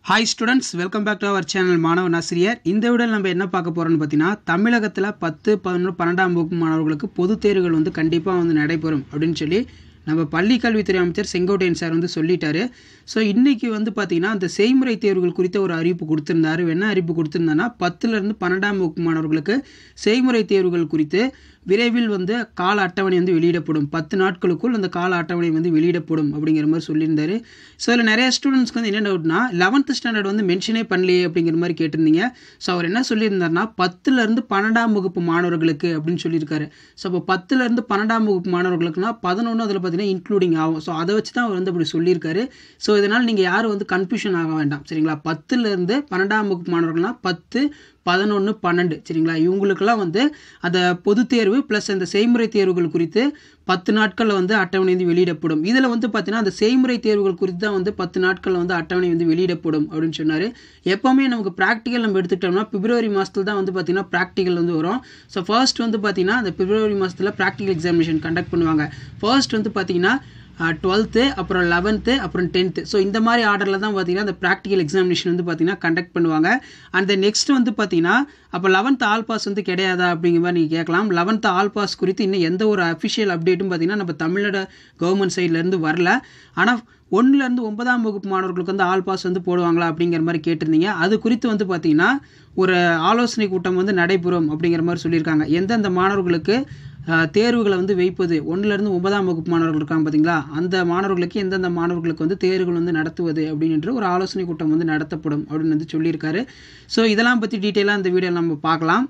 hi students welcome back to our channel Manavan Asiriyar இந்த வீடியோவில் நம்ம என்ன பார்க்க போகிறோம்னு பார்த்தீங்கன்னா தமிழகத்தில் பத்து பதினொன்று பன்னெண்டாம் வகுப்பு மாணவர்களுக்கு பொதுத் தேர்வுகள் வந்து கண்டிப்பாக வந்து நடைபெறும் அப்படின்னு சொல்லி நம்ம பள்ளி கல்வித்துறை அமைச்சர் செங்கோட்டையன் சார் வந்து சொல்லிட்டாரு ஸோ இன்றைக்கி வந்து பார்த்திங்கன்னா அந்த செய்முறை தேர்வுகள் குறித்த ஒரு அறிவிப்பு கொடுத்துருந்தாரு என்ன அறிவிப்பு கொடுத்துருந்தாங்கன்னா பத்துலேருந்து பன்னெண்டாம் வகுப்பு மாணவர்களுக்கு செய்முறை தேர்வுகள் குறித்து விரைவில் வந்து கால அட்டவணை வந்து வெளியிடப்படும் பத்து நாட்களுக்குள் அந்த கால அட்டவணை வந்து வெளியிடப்படும் அப்படிங்கிற மாதிரி சொல்லியிருந்தாரு ஸோ அதில் நிறைய ஸ்டூடெண்ட்ஸ்க்கு வந்து என்ன டவுட்னா லெவன்த்து ஸ்டாண்டர்ட் வந்து மென்ஷனே பண்ணலையே அப்படிங்கிற மாதிரி கேட்டிருந்தீங்க ஸோ அவர் என்ன சொல்லியிருந்தாருன்னா பத்துலேருந்து பன்னெண்டாம் வகுப்பு மாணவர்களுக்கு அப்படின்னு சொல்லியிருக்காரு ஸோ அப்போ பத்துலேருந்து பன்னெண்டாம் வகுப்பு மாணவர்களுக்குனா பதினொன்று அதில் பார்த்தீங்கன்னா இன்க்ளூடிங் ஆகும் ஸோ அதை வச்சு தான் அவர் வந்து அப்படி சொல்லியிருக்காரு ஸோ இதனால் நீங்கள் யாரும் வந்து கன்ஃபியூஷன் ஆக வேண்டாம் சரிங்களா பத்துலேருந்து பன்னெண்டாம் வகுப்பு மாணவர்கள்னா பத்து பதினொன்று பன்னெண்டு சரிங்களா இவங்களுக்கெல்லாம் வந்து அந்த பொதுத் தேர்வு ப்ளஸ் அந்த செய்முறை தேர்வுகள் குறித்து பத்து நாட்களில் வந்து அட்டவணை வந்து வெளியிடப்படும் இதில் வந்து பார்த்தீங்கன்னா அந்த செய்முறை தேர்வுகள் குறித்து தான் வந்து பத்து நாட்களில் வந்து அட்டவணை வந்து வெளியிடப்படும் அப்படின்னு சொன்னார் எப்போவுமே நமக்கு ப்ராக்டிக்கல் நம்ம எடுத்துக்கிட்டோம்னா பிப்ரவரி மாதத்தில் தான் வந்து பார்த்தீங்கன்னா ப்ராக்டிக்கல் வந்து வரும் ஸோ ஃபர்ஸ்ட் வந்து பார்த்தீங்கன்னா அந்த பிப்ரவரி மாதத்தில் ப்ராக்டிக்கல் எக்ஸாமினேஷன் கண்டக்ட் பண்ணுவாங்க ஃபர்ஸ்ட் வந்து பார்த்தீங்கன்னா டுவெல்த்து அப்புறம் லெவன்த்து அப்புறம் டென்த்து ஸோ இந்த மாதிரி ஆர்டரில் தான் பார்த்தீங்கன்னா அந்த ப்ராக்டிக்கல் எக்ஸாமினேஷன் வந்து பார்த்தீங்கன்னா கண்டக்ட் பண்ணுவாங்க அண்ட் நெக்ஸ்ட் வந்து பார்த்தீங்கன்னா அப்போ லெவன்த் ஆல் பாஸ் வந்து கிடையாதா அப்படிங்கிற மாதிரி நீங்கள் கேட்கலாம் லெவன்த் ஆல் பாஸ் குறித்து இன்னும் எந்த ஒரு அஃபிஷியல் அப்டேட்டும் பார்த்தீங்கன்னா நம்ம தமிழ்நாடு கவர்மெண்ட் சைட்லேருந்து வரல ஆனால் ஒன்றுலேருந்து ஒன்பதாம் வகுப்பு மாணவர்களுக்கு வந்து ஆல் பாஸ் வந்து போடுவாங்களா அப்படிங்கிற மாதிரி கேட்டிருந்தீங்க அது குறித்து வந்து பார்த்தீங்கன்னா ஒரு ஆலோசனை கூட்டம் வந்து நடைபெறும் அப்படிங்கிற மாதிரி சொல்லியிருக்காங்க எந்தெந்த மாணவர்களுக்கு தேர்வுகளை வந்து வைப்பது ஒன்றுலேருந்து ஒன்பதாம் வகுப்பு மாணவர்கள் இருக்காங்க பார்த்தீங்களா அந்த மாணவர்களுக்கு எந்தெந்த மாணவர்களுக்கு வந்து தேர்வுகள் வந்து நடத்துவது அப்படின்ற ஒரு ஆலோசனை கூட்டம் வந்து நடத்தப்படும் அப்படின்னு வந்து சொல்லியிருக்காரு ஸோ இதெல்லாம் பற்றி டீட்டெயிலாக இந்த வீடியோவில் நம்ம பார்க்கலாம்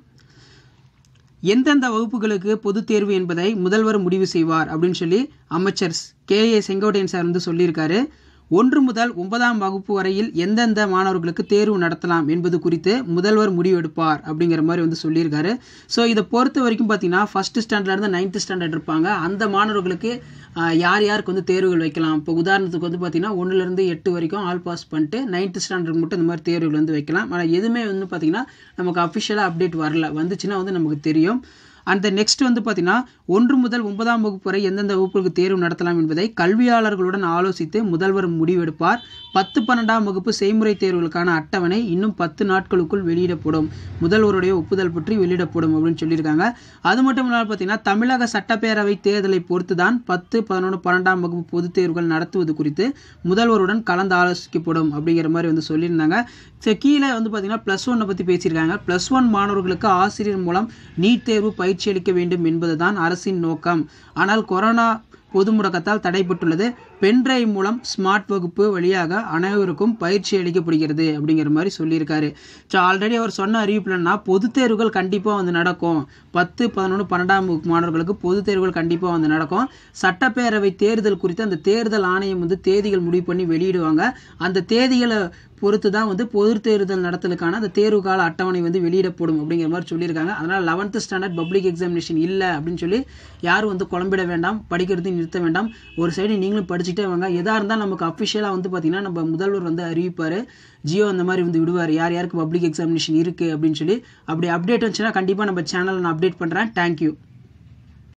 எந்தெந்த வகுப்புகளுக்கு பொதுத் தேர்வு என்பதை முதல்வர் முடிவு செய்வார் அப்படின்னு சொல்லி அமைச்சர் கே ஏ செங்கோட்டையன் சார் வந்து சொல்லியிருக்காரு ஒன்று முதல் ஒன்பதாம் வகுப்பு வரையில் எந்தெந்த மாணவர்களுக்கு தேர்வு நடத்தலாம் என்பது குறித்து முதல்வர் முடிவெடுப்பார் அப்படிங்கிற மாதிரி வந்து சொல்லியிருக்காரு ஸோ இதை பொறுத்த வரைக்கும் பார்த்தீங்கன்னா ஃபஸ்ட்டு ஸ்டாண்டர்ட்லேருந்து நைன்த்து ஸ்டாண்டர்ட் இருப்பாங்க அந்த மாணவர்களுக்கு யார் யாருக்கு வந்து தேர்வுகள் வைக்கலாம் இப்போ உதாரணத்துக்கு வந்து பார்த்தீங்கன்னா ஒன்றுலேருந்து எட்டு வரைக்கும் ஆல் பாஸ் பண்ணிட்டு நைன்த்து ஸ்டாண்டர்ட் மட்டும் இந்த மாதிரி தேர்வுகள் வந்து வைக்கலாம் ஆனால் எதுவுமே வந்து பார்த்திங்கன்னா நமக்கு அஃபிஷியலாக அப்டேட் வரல வந்துச்சுன்னா வந்து நமக்கு தெரியும் அந்த நெக்ஸ்ட் வந்து பார்த்தீங்கன்னா ஒன்று முதல் ஒன்பதாம் வகுப்பு வரை எந்தெந்த வகுப்புகளுக்கு தேர்வு நடத்தலாம் என்பதை கல்வியாளர்களுடன் ஆலோசித்து முதல்வர் முடிவெடுப்பார் பத்து பன்னெண்டாம் வகுப்பு செய்முறை தேர்வுகளுக்கான அட்டவணை இன்னும் பத்து நாட்களுக்குள் வெளியிடப்படும் முதல்வருடைய ஒப்புதல் பற்றி வெளியிடப்படும் அப்படின்னு சொல்லியிருக்காங்க அது மட்டும் இல்லாமல் பார்த்தீங்கன்னா தமிழக சட்டப்பேரவை தேர்தலை பொறுத்து தான் பத்து பதினொன்று பன்னெண்டாம் வகுப்பு பொதுத் தேர்வுகள் நடத்துவது குறித்து முதல்வருடன் கலந்து ஆலோசிக்கப்படும் அப்படிங்கிற மாதிரி வந்து சொல்லியிருந்தாங்க ஸோ கீழே வந்து பார்த்தீங்கன்னா ப்ளஸ் ஒன்னை பற்றி பேசியிருக்காங்க ப்ளஸ் ஒன் மாணவர்களுக்கு ஆசிரியர் மூலம் நீட் தேர்வு பயிற்சி அளிக்க வேண்டும் என்பதுதான் அரசின் நோக்கம் ஆனால் கொரோனா பொது முடக்கத்தால் தடைப்பட்டுள்ளது பென்ட்ரைவ் மூலம் ஸ்மார்ட் வகுப்பு வழியாக அனைவருக்கும் பயிற்சி அளிக்கப்படுகிறது அப்படிங்கிற மாதிரி சொல்லியிருக்காரு ஸோ ஆல்ரெடி அவர் சொன்ன அறிவிப்புலன்னா பொதுத் தேர்வுகள் கண்டிப்பாக வந்து நடக்கும் பத்து பதினொன்று பன்னெண்டாம் வகுப்பு மாணவர்களுக்கு பொதுத் தேர்வுகள் கண்டிப்பாக வந்து நடக்கும் சட்டப்பேரவை தேர்தல் குறித்து அந்த தேர்தல் ஆணையம் வந்து தேதிகள் முடிவு பண்ணி வெளியிடுவாங்க அந்த தேதிகளை பொறுத்து தான் வந்து பொது தேர்தல் நடத்தலுக்கான அந்த தேர்வு கால அட்டவணை வந்து வெளியிடப்படும் அப்படிங்கிற மாதிரி சொல்லியிருக்காங்க அதனால் லெவன்த்து ஸ்டாண்டர்ட் பப்ளிக் எக்ஸாமினேஷன் இல்லை அப்படின்னு சொல்லி யாரும் வந்து குழம்பிட வேண்டாம் படிக்கிறது நிறுத்த வேண்டாம் ஒரு சைடு நீங்களும் படிச்சுட்டே வாங்க எதாக இருந்தால் நமக்கு அஃபிஷியலாக வந்து பார்த்திங்கன்னா நம்ம முதல்வர் வந்து அறிவிப்பார் ஜியோ அந்த மாதிரி வந்து விடுவார் யார் யாருக்கு பப்ளிக் எக்ஸாமினேஷன் இருக்குது அப்படின்னு சொல்லி அப்படி அப்டேட் வந்துச்சுன்னா கண்டிப்பாக நம்ம சேனலில் நான் அப்டேட் பண்ணுறேன் தேங்க்யூ